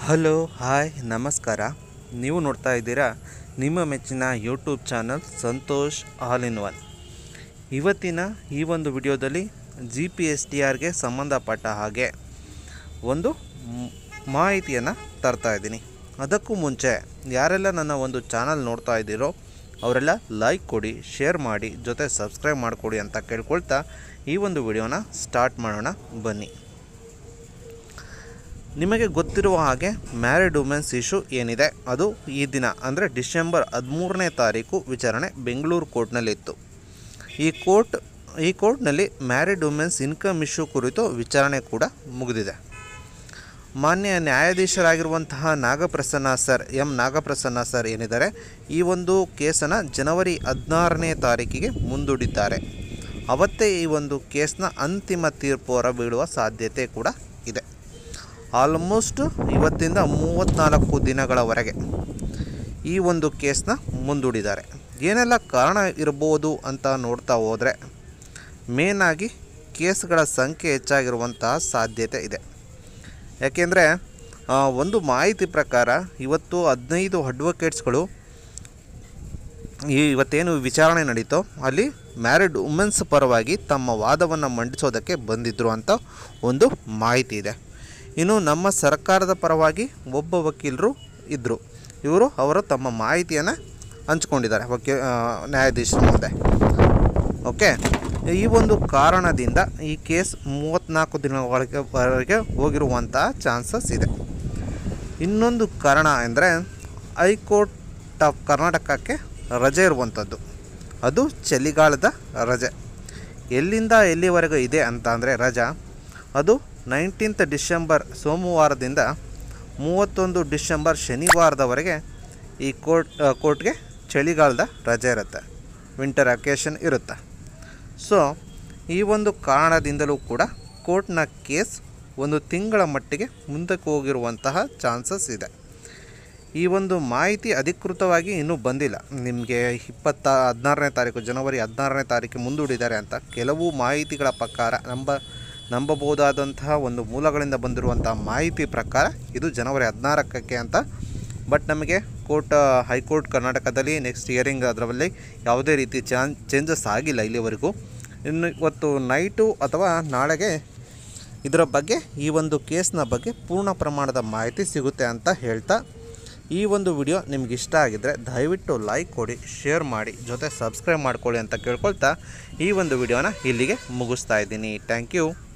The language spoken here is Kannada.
ಹಲೋ ಹಾಯ್ ನಮಸ್ಕಾರ ನೀವು ನೋಡ್ತಾ ಇದ್ದೀರಾ ನಿಮ್ಮ ಮೆಚ್ಚಿನ YouTube channel Santosh all in one ಇವತ್ತಿನ ಈ ಒಂದು ವಿಡಿಯೋದಲ್ಲಿ ಜಿ ಪಿ ಎಸ್ ಟಿ ಆರ್ಗೆ ಸಂಬಂಧಪಟ್ಟ ಹಾಗೆ ಒಂದು ಮ್- ಮಾಹಿತಿಯನ್ನು ತರ್ತಾ ಇದ್ದೀನಿ ಅದಕ್ಕೂ ಮುಂಚೆ ಯಾರೆಲ್ಲ ನನ್ನ ಒಂದು ಚಾನಲ್ ನೋಡ್ತಾ ಇದ್ದೀರೋ ಅವರೆಲ್ಲ ಲೈಕ್ ಕೊಡಿ ಶೇರ್ ಮಾಡಿ ಜೊತೆ ಸಬ್ಸ್ಕ್ರೈಬ್ ಮಾಡಿಕೊಡಿ ಅಂತ ಕೇಳ್ಕೊಳ್ತಾ ಈ ಒಂದು ವಿಡಿಯೋನ ಸ್ಟಾರ್ಟ್ ಮಾಡೋಣ ಬನ್ನಿ ನಿಮಗೆ ಗೊತ್ತಿರುವ ಹಾಗೆ ಮ್ಯಾರಿಡ್ ವುಮೆನ್ಸ್ ಇಶ್ಯೂ ಏನಿದೆ ಅದು ಈ ದಿನ ಅಂದರೆ ಡಿಸೆಂಬರ್ ಹದಿಮೂರನೇ ತಾರೀಕು ವಿಚಾರಣೆ ಬೆಂಗಳೂರು ಕೋರ್ಟ್ನಲ್ಲಿತ್ತು ಈ ಕೋರ್ಟ್ ಈ ಕೋರ್ಟ್ನಲ್ಲಿ ಮ್ಯಾರಿಡ್ ವುಮೆನ್ಸ್ ಇನ್ಕಮ್ ಇಶ್ಯೂ ಕುರಿತು ವಿಚಾರಣೆ ಕೂಡ ಮುಗಿದಿದೆ ಮಾನ್ಯ ನ್ಯಾಯಾಧೀಶರಾಗಿರುವಂತಹ Nagaprasanna sir M Nagaprasanna sir ಏನಿದ್ದಾರೆ ಈ ಒಂದು ಕೇಸನ್ನು ಜನವರಿ ಹದಿನಾರನೇ ತಾರೀಕಿಗೆ ಮುಂದೂಡಿದ್ದಾರೆ ಅವತ್ತೇ ಈ ಒಂದು ಕೇಸ್ನ ಅಂತಿಮ ತೀರ್ಪು ಹೊರಬೀಳುವ ಸಾಧ್ಯತೆ ಕೂಡ ಇದೆ ಆಲ್ಮೋಸ್ಟ್ ಇವತ್ತಿಂದ ಮೂವತ್ತ್ನಾಲ್ಕು ದಿನಗಳವರೆಗೆ ಈ ಒಂದು ಕೇಸ್ನ ಮುಂದೂಡಿದ್ದಾರೆ ಏನೆಲ್ಲ ಕಾರಣ ಇರ್ಬೋದು ಅಂತ ನೋಡ್ತಾ ಹೋದರೆ ಮೇನಾಗಿ ಕೇಸ್ಗಳ ಸಂಖ್ಯೆ ಹೆಚ್ಚಾಗಿರುವಂತಹ ಸಾಧ್ಯತೆ ಇದೆ ಯಾಕೆಂದರೆ ಒಂದು ಮಾಹಿತಿ ಪ್ರಕಾರ ಇವತ್ತು ಹದಿನೈದು ಅಡ್ವೊಕೇಟ್ಸ್ಗಳು ಈ ಇವತ್ತೇನು ವಿಚಾರಣೆ ನಡೀತೋ ಅಲ್ಲಿ ಮ್ಯಾರಿಡ್ ವುಮೆನ್ಸ್ ಪರವಾಗಿ ತಮ್ಮ ವಾದವನ್ನು ಮಂಡಿಸೋದಕ್ಕೆ ಬಂದಿದ್ದರು ಅಂತ ಒಂದು ಮಾಹಿತಿ ಇದೆ ಇನ್ನು ನಮ್ಮ ಸರ್ಕಾರದ ಪರವಾಗಿ ಒಬ್ಬ ವಕೀಲರು ಇದ್ದರು ಇವರು ಅವರು ತಮ್ಮ ಮಾಹಿತಿಯನ್ನು ಹಂಚ್ಕೊಂಡಿದ್ದಾರೆ ವಕೀ ಆ, ನ್ಯಾಯಾಧೀಶರ ಮುಂದೆ ಓಕೆ ಈ ಒಂದು ಕಾರಣದಿಂದ ಈ ಕೇಸ್ ಮೂವತ್ತ್ನಾಲ್ಕು ದಿನಗಳಿಗೆ ವರೆಗೆ ಹೋಗಿರುವಂತಹ ಚಾನ್ಸಸ್ ಇದೆ ಇನ್ನೊಂದು ಕಾರಣ ಅಂದರೆ ಹೈಕೋರ್ಟ್ ಆಫ್ ಕರ್ನಾಟಕಕ್ಕೆ ರಜೆ ಇರುವಂಥದ್ದು ಅದು ಚಳಿಗಾಲದ ರಜೆ ಎಲ್ಲಿಂದ ಎಲ್ಲಿವರೆಗೂ ಇದೆ ಅಂತ ಅಂದರೆ ರಜಾ ಅದು ನೈನ್ಟೀನ್ತ್ ಡಿಸೆಂಬರ್ ಸೋಮವಾರದಿಂದ ಮೂವತ್ತೊಂದು ಡಿಸೆಂಬರ್ ಶನಿವಾರದವರೆಗೆ ಈ ಕೋರ್ಟ್ ಆ, ಕೋರ್ಟ್ಗೆ ಚಳಿಗಾಲದ ರಜೆ ಇರುತ್ತೆ ವಿಂಟರ್ ಅಕೇಶನ್ ಇರುತ್ತೆ ಸೊ ಈ ಒಂದು ಕಾರಣದಿಂದಲೂ ಕೂಡ ಕೋರ್ಟ್ನ ಕೇಸ್ ಒಂದು ತಿಂಗಳ ಮಟ್ಟಿಗೆ ಮುಂದಕ್ಕೆ ಹೋಗಿರುವಂತಹ ಚಾನ್ಸಸ್ ಇದೆ ಈ ಒಂದು ಮಾಹಿತಿ ಅಧಿಕೃತವಾಗಿ ಇನ್ನೂ ಬಂದಿಲ್ಲ ನಿಮಗೆ ಇಪ್ಪತ್ತ ಹದಿನಾರನೇ ತಾರೀಕು ಜನವರಿ ಹದಿನಾರನೇ ತಾರೀಕು ಮುಂದೂಡಿದ್ದಾರೆ ಅಂತ ಕೆಲವು ಮಾಹಿತಿಗಳ ಪ್ರಕಾರ ನಂಬ ನಂಬಬಹುದಾದಂತಹ ಒಂದು ಮೂಲಗಳಿಂದ ಬಂದಿರುವಂತಹ ಮಾಹಿತಿ ಪ್ರಕಾರ ಇದು ಜನವರಿ ಹದಿನಾರಕ್ಕೆ ಅಂತ ಬಟ್ ನಮಗೆ ಕೋರ್ಟ್ ಹೈಕೋರ್ಟ್ ಕರ್ನಾಟಕದಲ್ಲಿ ನೆಕ್ಸ್ಟ್ ಹಿಯರಿಂಗ್ ಅದರಲ್ಲಿ ಯಾವುದೇ ರೀತಿ ಚಾನ್ ಚೇಂಜಸ್ ಆಗಿಲ್ಲ ಇಲ್ಲಿವರೆಗೂ ಇನ್ನು ಇವತ್ತು ನೈಟು ಅಥವಾ ನಾಳೆಗೆ ಇದರ ಬಗ್ಗೆ ಈ ಒಂದು ಕೇಸ್ನ ಬಗ್ಗೆ ಪೂರ್ಣ ಪ್ರಮಾಣದ ಮಾಹಿತಿ ಸಿಗುತ್ತೆ ಅಂತ ಹೇಳ್ತಾ ಈ ಒಂದು ವಿಡಿಯೋ ನಿಮ್ಗೆ ಇಷ್ಟ ಆಗಿದ್ದರೆ ದಯವಿಟ್ಟು ಲೈಕ್ ಕೊಡಿ ಶೇರ್ ಮಾಡಿ ಜೊತೆ ಸಬ್ಸ್ಕ್ರೈಬ್ ಮಾಡ್ಕೊಳ್ಳಿ ಅಂತ ಕೇಳ್ಕೊಳ್ತಾ ಈ ಒಂದು ವಿಡಿಯೋನ ಇಲ್ಲಿಗೆ ಮುಗಿಸ್ತಾ ಇದ್ದೀನಿ ಥ್ಯಾಂಕ್ ಯು